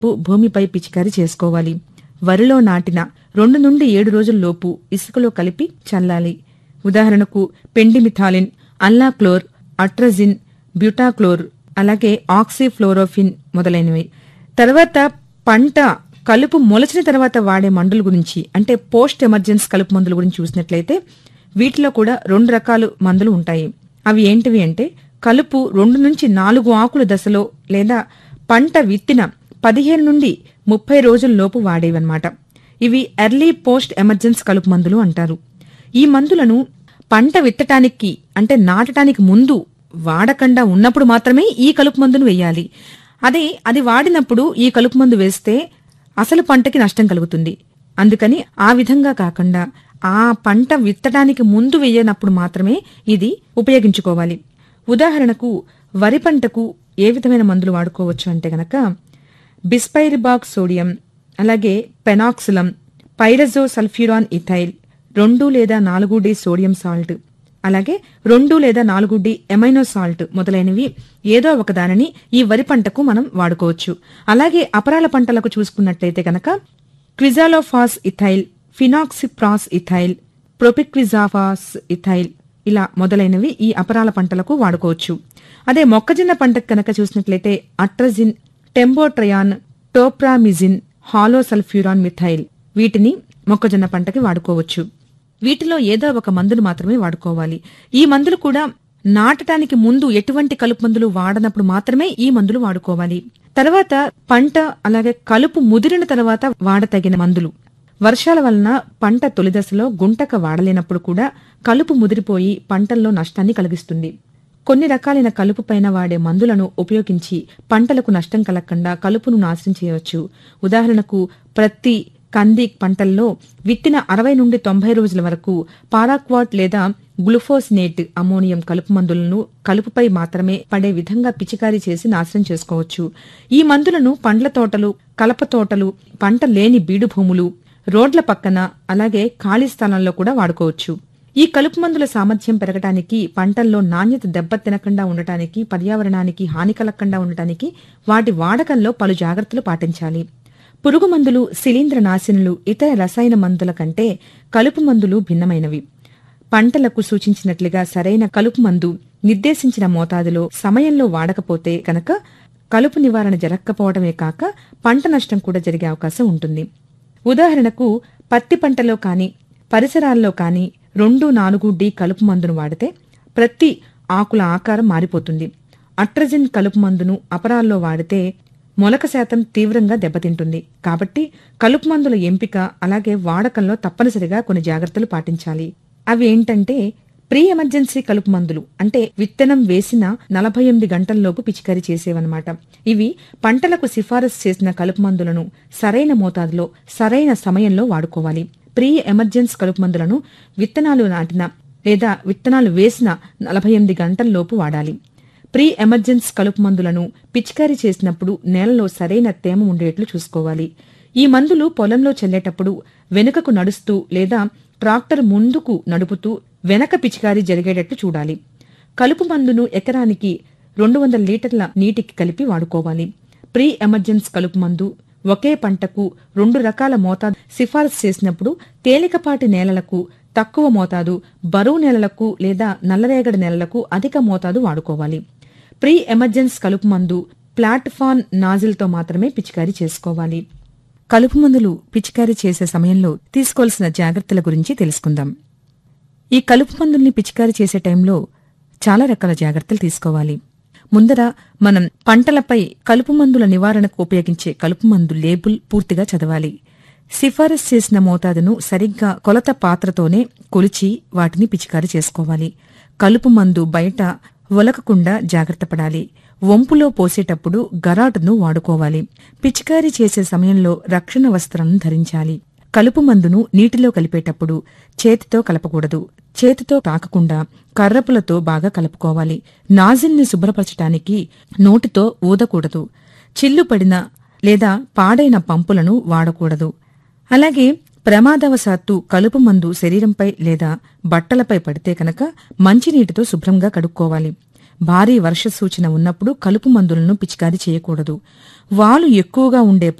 భూ- భూమిపై పిచికారీ చేసుకోవాలి వరిలో నాటిన రెండు నుండి ఏడు రోజుల్లోపు ఇసుకలో కలిపి చల్లాలి ఉదాహరణకు పెండిమిథాలిన్ అల్లాక్లోర్ అట్రజిన్ బ్యూటాక్లోర్ అలాగే ఆక్సిఫ్లోరోఫిన్ మొదలైనవి తర్వాత పంట కలుపు మొలచిన తర్వాత వాడే మందుల గురించి అంటే పోస్ట్ ఎమర్జెన్స్ కలుపు మందుల గురించి చూసినట్లయితే వీటిలో కూడా రెండు రకాల మందులు ఉంటాయి అవి ఏంటివి అంటే కలుపు రెండు నుంచి నాలుగు ఆకుల దశలో లేదా పంట విత్తిన పదిహేను నుండి ముప్పై రోజుల లోపు వాడేవన్నమాట ఇవి ఎర్లీ పోస్ట్ ఎమర్జెన్స్ కలుపు మందులు అంటారు ఈ మందులను పంట విత్తటానికి అంటే నాటటానికి ముందు వాడకుండా ఉన్నప్పుడు మాత్రమే ఈ కలుపు మందును వేయాలి అదే అది వాడినప్పుడు ఈ కలుపు మందు వేస్తే అసలు పంటకి నష్టం కలుగుతుంది అందుకని ఆ విధంగా కాకుండా ఆ పంట విత్తడానికి ముందు వేయనప్పుడు మాత్రమే ఇది ఉపయోగించుకోవాలి ఉదాహరణకు వరి పంటకు ఏ విధమైన మందులు వాడుకోవచ్చు అంటే గనక బిస్పైరిబాక్ సోడియం అలాగే పెనాక్సిలం పైరజో సల్ఫ్యూరాన్ ఇథైల్ రెండు లేదా నాలుగు డి సోడియం సాల్ట్ అలాగే రెండు లేదా నాలుగు డి ఎమైనో సాల్ట్ మొదలైనవి ఏదో ఒక దానిని ఈ వరి పంటకు మనం వాడుకోవచ్చు అలాగే అపరాల పంటలకు చూసుకున్నట్లయితే గనక quizalofop ethyl fenoxaprop ethyl propaquizafop ethyl ఇలా మొదలైనవి ఈ అపరాల పంటలకు వాడుకోవచ్చు అదే మొక్కజొన్న పంటకు కనుక చూసినట్లయితే అట్రజిన్ టెంబోట్రయాన్ టోప్రామిజిన్ హాలోసల్ఫ్యూరాన్ మిథైల్ వీటిని మొక్కజొన్న పంటకి వాడుకోవచ్చు వీటిలో ఏదో ఒక మందును మాత్రమే వాడుకోవాలి ఈ మందులు కూడా నాటటానికి ముందు ఎటువంటి కలుపు మందులు వాడనప్పుడు మాత్రమే ఈ మందులు వాడుకోవాలి తర్వాత పంట అలాగే కలుపు ముదిరిన తర్వాత వాడతగిన మందులు వర్షాల వలన పంట తొలి దశలో గుంటక వాడలేనప్పుడు కూడా కలుపు ముదిరిపోయి పంటల్లో నష్టాన్ని కలిగిస్తుంది కొన్ని రకాలైన కలుపు పైన వాడే మందులను ఉపయోగించి పంటలకు నష్టం కలగకుండా కలుపును నాశనం చేయవచ్చు ఉదాహరణకు ప్రతి కంది పంటల్లో విత్తిన అరవై నుండి తొంభై రోజుల వరకు పారాక్వాట్ లేదా గ్లూఫోసినేట్ అమోనియం కలుపు మందులను కలుపుపై మాత్రమే పడే విధంగా పిచికారీ చేసి నాశనం చేసుకోవచ్చు ఈ మందులను పండ్ల తోటలు కలప తోటలు పంట లేని బీడు భూములు రోడ్ల పక్కన అలాగే ఖాళీ స్థలంలో కూడా వాడుకోవచ్చు ఈ కలుపు మందుల సామర్థ్యం పెరగటానికి పంటల్లో నాణ్యత దెబ్బతినకుండా ఉండటానికి పర్యావరణానికి హాని కలగకుండా ఉండటానికి వాటి వాడకంలో పలు జాగ్రత్తలు పాటించాలి పురుగు మందులు శిలీంద్ర నాశనులు ఇతర రసాయన మందుల కంటే కలుపు మందులు భిన్నమైనవి పంటలకు సూచించినట్లుగా సరైన కలుపు మందు నిర్దేశించిన మోతాదులో సమయంలో వాడకపోతే కనుక కలుపు నివారణ జరగకపోవడమే కాక పంట నష్టం కూడా జరిగే అవకాశం ఉంటుంది ఉదాహరణకు పత్తి పంటలో కాని పరిసరాల్లో కాని రెండు నాలుగు డి కలుపు మందును వాడితే ప్రతి ఆకుల ఆకారం మారిపోతుంది అట్రజిన్ కలుపు మందును అపరాల్లో వాడితే మొలక శాతం తీవ్రంగా దెబ్బతింటుంది కాబట్టి కలుపు మందుల ఎంపిక అలాగే వాడకంలో తప్పనిసరిగా కొన్ని జాగ్రత్తలు పాటించాలి అవి ఏంటంటే ప్రీ ఎమర్జెన్సీ కలుపు మందులు అంటే విత్తనం వేసిన నలభై ఎనిమిది గంటల్లోపు పిచికారీ చేసేవన్నమాట ఇవి పంటలకు సిఫారసు చేసిన కలుపు మందులను సరైన మోతాదులో సరైన సమయంలో వాడుకోవాలి ప్రీ ఎమర్జెన్స్ కలుపు మందులను విత్తనాలు నాటిన లేదా విత్తనాలు వేసిన నలభై ఎనిమిది గంటల్లోపు వాడాలి ప్రీ ఎమర్జెన్స్ కలుపు మందులను పిచికారీ చేసినప్పుడు నేలలో సరైన తేమ ఉండేట్లు చూసుకోవాలి ఈ మందులు పొలంలో చల్లేటప్పుడు వెనుకకు నడుస్తూ లేదా ట్రాక్టర్ ముందుకు నడుపుతూ వెనక పిచికారీ జరిగేటట్లు చూడాలి కలుపు మందును ఎకరానికి రెండు వందల లీటర్ల నీటికి కలిపి వాడుకోవాలి ప్రీ ఎమర్జెన్స్ కలుపు మందు ఒకే పంటకు రెండు రకాల మోతాదు సిఫారసు చేసినప్పుడు తేలికపాటి నేలలకు తక్కువ మోతాదు బరువు నేలలకు లేదా నల్లరేగడి నేలలకు అధిక మోతాదు వాడుకోవాలి ప్రీ ఎమర్జెన్స్ కలుపు మందు ప్లాట్ఫాన్ నాజిల్తో మాత్రమే పిచికారీ చేసుకోవాలి కలుపు మందులు పిచికారీ చేసే సమయంలో తీసుకోవాల్సిన జాగ్రత్తల గురించి తెలుసుకుందాం ఈ కలుపు మందుల్ని పిచికారీ చేసే టైంలో చాలా రకాల జాగ్రత్తలు తీసుకోవాలి ముందర మనం పంటలపై కలుపు మందుల నివారణకు ఉపయోగించే కలుపు మందు లేబుల్ పూర్తిగా చదవాలి సిఫారసు చేసిన మోతాదును సరిగ్గా కొలత పాత్రతోనే కొలిచి వాటిని పిచికారీ చేసుకోవాలి కలుపు మందు బయట ఒలకకుండా జాగ్రత్త పడాలి వంపులో పోసేటప్పుడు గరాటును వాడుకోవాలి పిచికారీ చేసే సమయంలో రక్షణ వస్త్రాలను ధరించాలి కలుపు మందును నీటిలో కలిపేటప్పుడు చేతితో కలపకూడదు చేతితో తాకకుండా కర్రపులతో బాగా కలుపుకోవాలి నాజిల్ని శుభ్రపరచటానికి నోటితో ఊదకూడదు చిల్లు పడిన లేదా పాడైన పంపులను వాడకూడదు అలాగే ప్రమాదవశాత్తు కలుపు మందు శరీరంపై లేదా బట్టలపై పడితే కనుక మంచినీటితో శుభ్రంగా కడుక్కోవాలి భారీ వర్ష సూచన ఉన్నప్పుడు కలుపు మందులను పిచికారీ చేయకూడదు వాలు ఎక్కువగా ఉండే